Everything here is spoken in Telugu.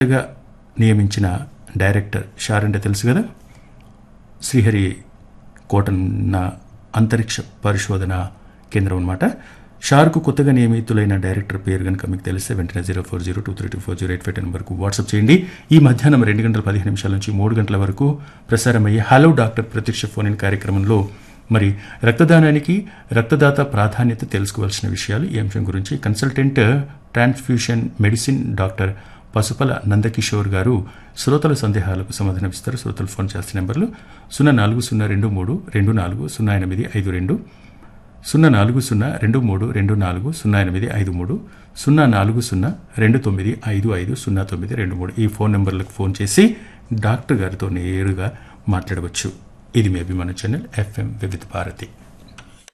గా నియమించిన డైరెక్టర్ షార్ అంటే తెలుసు కదా శ్రీహరి కోటన్న అంతరిక్ష పరిశోధన కేంద్రం అనమాట షార్కు కొత్తగా నియమితులైన డైరెక్టర్ పేరు కనుక మీకు తెలిస్తే వెంటనే zero four zero two three two four zero eight five నెంబర్కు వాట్సాప్ చేయండి ఈ మధ్యాహ్నం రెండు గంటల పదిహేను నిమిషాల నుంచి మూడు గంటల వరకు ప్రసారమయ్యే హలో డాక్టర్ ప్రత్యక్ష ఫోన్ ఇన్ కార్యక్రమంలో మరి రక్తదానానికి రక్తదాత ప్రాధాన్యత తెలుసుకోవాల్సిన విషయాలు ఈ అంశం గురించి consultant transfusion medicine doctor Pasupala Nandakishore గారు శ్రోతల సందేహాలకు సమాధానమిస్తారు శ్రోతలు ఫోన్ చేసిన నెంబర్లు సున్నా నాలుగు సున్నా రెండు మూడు రెండు నాలుగు సున్నా ఎనిమిది ఐదు రెండు సున్నా నాలుగు సున్నా రెండు మూడు రెండు నాలుగు సున్నా ఎనిమిది ఐదు మూడు సున్నా నాలుగు సున్నా రెండు తొమ్మిది ఐదు ఐదు సున్నా తొమ్మిది రెండు మూడు ఈ ఫోన్ నెంబర్లకు ఫోన్ చేసి డాక్టర్ గారితో నేరుగా మాట్లాడవచ్చు ఇది మీ అభిమాన ఛానల్ ఎఫ్ఎం వివిధ భారతి